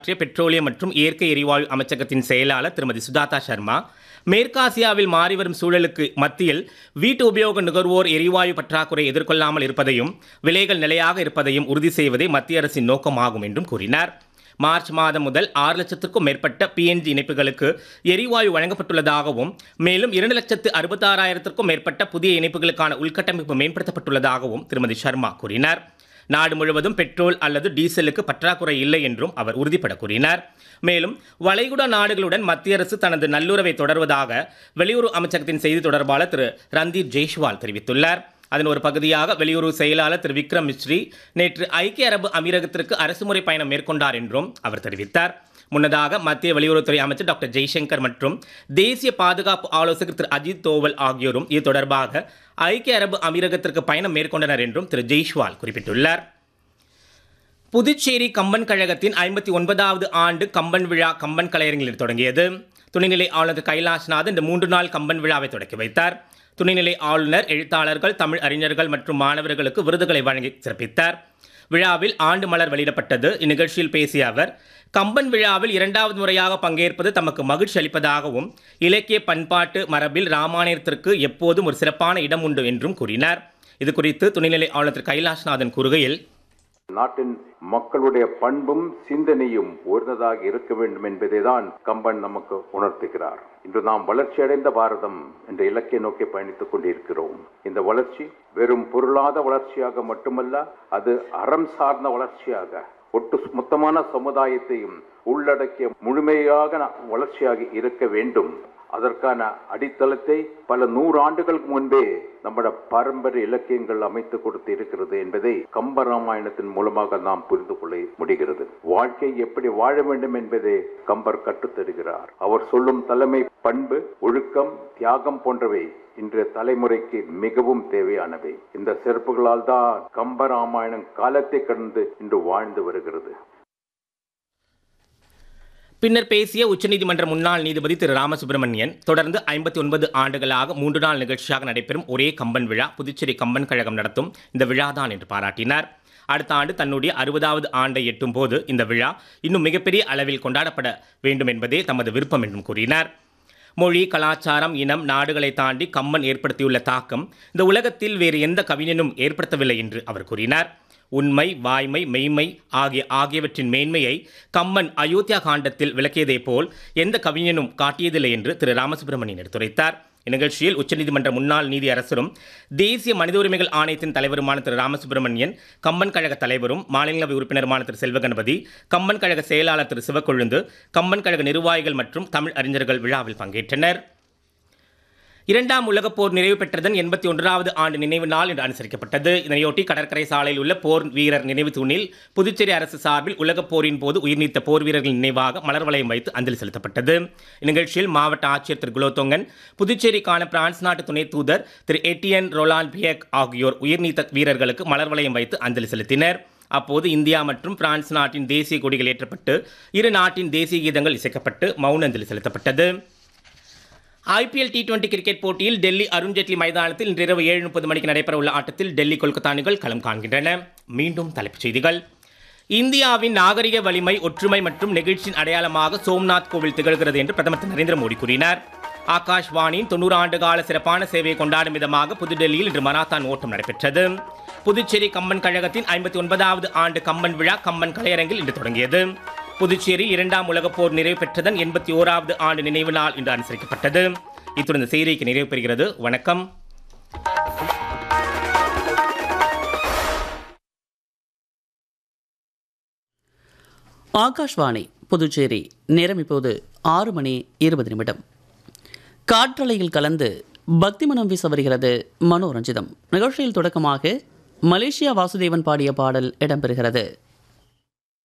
மத்திய பெட்ரோலியம் மற்றும் இயற்கை எரிவாயு அமைச்சகத்தின் செயலாளர் திருமதி சுஜாதா சர்மா மேற்காசியாவில் மாறிவரும் சூழலுக்கு மத்தியில் வீட்டு உபயோக நுகர்வோர் எரிவாயு பற்றாக்குறை எதிர்கொள்ளாமல் இருப்பதையும் விலைகள் நிலையாக இருப்பதையும் உறுதி செய்வதே மத்திய அரசின் நோக்கமாகும் என்றும் கூறினார் மார்ச் மாதம் முதல் ஆறு லட்சத்திற்கும் மேற்பட்ட பிஎன்ஜி இணைப்புகளுக்கு எரிவாயு வழங்கப்பட்டுள்ளதாகவும் மேலும் இரண்டு லட்சத்து அறுபத்தாறாயிரத்திற்கும் மேற்பட்ட புதிய இணைப்புகளுக்கான உள்கட்டமைப்பு மேம்படுத்தப்பட்டுள்ளதாகவும் திருமதி சர்மா கூறினார் நாடு முழுவதும் பெட்ரோல் அல்லது டீசலுக்கு பற்றாக்குறை இல்லை என்றும் அவர் உறுதிபட கூறினார் மேலும் வளைகுடா நாடுகளுடன் மத்திய அரசு தனது நல்லுறவை தொடர்வதாக வெளியுறவு அமைச்சகத்தின் செய்தி தொடர்பாளர் திரு ரந்தீப் ஜெய்ஷ்வால் தெரிவித்துள்ளார் அதன் ஒரு பகுதியாக வெளியுறவு செயலாளர் திரு விக்ரம் மிஸ்ரி நேற்று ஐக்கிய அரபு அமீரகத்திற்கு அரசுமுறை பயணம் மேற்கொண்டார் என்றும் அவர் தெரிவித்தார் முன்னதாக மத்திய வெளியுறவுத்துறை அமைச்சர் டாக்டர் ஜெய்சங்கர் மற்றும் தேசிய பாதுகாப்பு ஆலோசகர் திரு அஜித் தோவல் ஆகியோரும் இது தொடர்பாக ஐக்கிய அரபு அமீரகத்திற்கு பயணம் மேற்கொண்டனர் என்றும் திரு ஜெய்ஷ்வால் குறிப்பிட்டுள்ளார் புதுச்சேரி கம்பன் கழகத்தின் ஐம்பத்தி ஒன்பதாவது ஆண்டு கம்பன் விழா கம்பன் கலையரங்கில் தொடங்கியது துணைநிலை ஆளுநர் கைலாஷ்நாத் இந்த மூன்று நாள் கம்பன் விழாவை தொடக்கி வைத்தார் துணைநிலை ஆளுநர் எழுத்தாளர்கள் தமிழ் அறிஞர்கள் மற்றும் மாணவர்களுக்கு விருதுகளை வழங்கி சிறப்பித்தார் விழாவில் ஆண்டு மலர் வெளியிடப்பட்டது இந்நிகழ்ச்சியில் பேசிய அவர் கம்பன் விழாவில் இரண்டாவது முறையாக பங்கேற்பது தமக்கு மகிழ்ச்சி அளிப்பதாகவும் இலக்கிய பண்பாட்டு மரபில் ராமாயணத்திற்கு எப்போதும் ஒரு சிறப்பான இடம் உண்டு என்றும் கூறினார் இது குறித்து துணைநிலை ஆளுநர் திரு கைலாஷ்நாதன் கூறுகையில் நாட்டின் மக்களுடைய பண்பும் சிந்தனையும் உயர்ந்ததாக இருக்க வேண்டும் என்பதை தான் கம்பன் நமக்கு உணர்த்துகிறார் இன்று நாம் வளர்ச்சியடைந்த பாரதம் என்ற இலக்கை நோக்கி பயணித்துக் கொண்டிருக்கிறோம் இந்த வளர்ச்சி வெறும் பொருளாத வளர்ச்சியாக மட்டுமல்ல அது அறம் சார்ந்த வளர்ச்சியாக ஒட்டு மொத்தமான சமுதாயத்தையும் உள்ளடக்கிய முழுமையாக நா- வளர்ச்சியாக இருக்க வேண்டும் அதற்கான அடித்தளத்தை பல நூறு ஆண்டுகளுக்கு முன்பே நம்முடைய பாரம்பரிய இலக்கியங்கள் அமைத்து கொடுத்து இருக்கிறது என்பதை கம்ப ராமாயணத்தின் மூலமாக நாம் புரிந்து கொள்ள முடிகிறது வாழ்க்கை எப்படி வாழ வேண்டும் என்பதை கம்பர் கற்றுத் தருகிறார் அவர் சொல்லும் தலைமை பண்பு ஒழுக்கம் தியாகம் போன்றவை இன்றைய தலைமுறைக்கு மிகவும் தேவையானவை இந்த சிறப்புகளால் தான் கம்ப ராமாயணம் காலத்தை கடந்து இன்று வாழ்ந்து வருகிறது பின்னர் பேசிய உச்சநீதிமன்ற முன்னாள் நீதிபதி திரு ராமசுப்பிரமணியன் தொடர்ந்து ஐம்பத்தி ஒன்பது ஆண்டுகளாக மூன்று நாள் நிகழ்ச்சியாக நடைபெறும் ஒரே கம்பன் விழா புதுச்சேரி கம்பன் கழகம் நடத்தும் இந்த விழாதான் என்று பாராட்டினார் அடுத்த ஆண்டு தன்னுடைய அறுபதாவது ஆண்டை எட்டும் போது இந்த விழா இன்னும் மிகப்பெரிய அளவில் கொண்டாடப்பட வேண்டும் என்பதே தமது விருப்பம் என்றும் கூறினார் மொழி கலாச்சாரம் இனம் நாடுகளை தாண்டி கம்பன் ஏற்படுத்தியுள்ள தாக்கம் இந்த உலகத்தில் வேறு எந்த கவிஞனும் ஏற்படுத்தவில்லை என்று அவர் கூறினார் உண்மை வாய்மை மெய்மை ஆகிய ஆகியவற்றின் மேன்மையை கம்மன் அயோத்தியா காண்டத்தில் விளக்கியதை போல் எந்த கவிஞனும் காட்டியதில்லை என்று திரு ராமசுப்பிரமணியன் எடுத்துரைத்தார் இந்நிகழ்ச்சியில் உச்சநீதிமன்ற முன்னாள் நீதி அரசரும் தேசிய மனித உரிமைகள் ஆணையத்தின் தலைவருமான திரு ராமசுப்பிரமணியன் கம்பன் கழக தலைவரும் மாநிலங்களவை உறுப்பினருமான திரு செல்வகணபதி கம்பன் கழக செயலாளர் திரு சிவக்கொழுந்து கம்பன் கழக நிர்வாகிகள் மற்றும் தமிழ் அறிஞர்கள் விழாவில் பங்கேற்றனர் இரண்டாம் உலகப் போர் நிறைவு பெற்றதன் எண்பத்தி ஒன்றாவது ஆண்டு நினைவு நாள் இன்று அனுசரிக்கப்பட்டது இதனையொட்டி கடற்கரை சாலையில் உள்ள போர் வீரர் நினைவு தூணில் புதுச்சேரி அரசு சார்பில் உலகப் போரின் போது உயிர்நீத்த போர் வீரர்களின் நினைவாக மலர் வளையம் வைத்து அஞ்சலி செலுத்தப்பட்டது இந்நிகழ்ச்சியில் மாவட்ட ஆட்சியர் திரு குலோத்தொங்கன் புதுச்சேரிக்கான பிரான்ஸ் நாட்டு துணை தூதர் திரு எட்டியன் ரொலான் பியக் ஆகியோர் உயிர்நீத்த வீரர்களுக்கு மலர் வளையம் வைத்து அஞ்சலி செலுத்தினர் அப்போது இந்தியா மற்றும் பிரான்ஸ் நாட்டின் தேசிய கொடிகள் ஏற்றப்பட்டு இரு நாட்டின் தேசிய கீதங்கள் இசைக்கப்பட்டு மௌன அஞ்சலி செலுத்தப்பட்டது ஐபிஎல் டி டுவெண்டி கிரிக்கெட் போட்டியில் டெல்லி அருண்ஜேட்லி மைதானத்தில் இன்று இரவு ஏழு முப்பது மணிக்கு நடைபெறவுள்ள ஆட்டத்தில் டெல்லி கொல்கத்தா அணிகள் களம் காண்கின்றன மீண்டும் தலைப்புச் செய்திகள் இந்தியாவின் நாகரிக வலிமை ஒற்றுமை மற்றும் நெகிழ்ச்சியின் அடையாளமாக சோம்நாத் கோவில் திகழ்கிறது என்று பிரதமர் திரு நரேந்திர மோடி கூறினார் ஆகாஷ்வாணியின் தொண்ணூறு ஆண்டு கால சிறப்பான சேவையை கொண்டாடும் விதமாக புதுடெல்லியில் இன்று மராத்தான் ஓட்டம் நடைபெற்றது புதுச்சேரி கம்பன் கழகத்தின் ஐம்பத்தி ஒன்பதாவது ஆண்டு கம்பன் விழா கம்பன் கலையரங்கில் இன்று தொடங்கியது புதுச்சேரி இரண்டாம் உலகப் போர் நிறைவு பெற்றதன் எண்பத்தி ஓராவது ஆண்டு நினைவு நாள் இன்று அனுசரிக்கப்பட்டது இத்துடன் இந்த செய்திக்கு நிறைவு பெறுகிறது வணக்கம் ஆகாஷ்வாணி புதுச்சேரி நேரம் இப்போது ஆறு மணி இருபது நிமிடம் காற்றலையில் கலந்து பக்தி மனம் வீச வருகிறது மனோரஞ்சிதம் நிகழ்ச்சியில் தொடக்கமாக மலேசியா வாசுதேவன் பாடிய பாடல் இடம்பெறுகிறது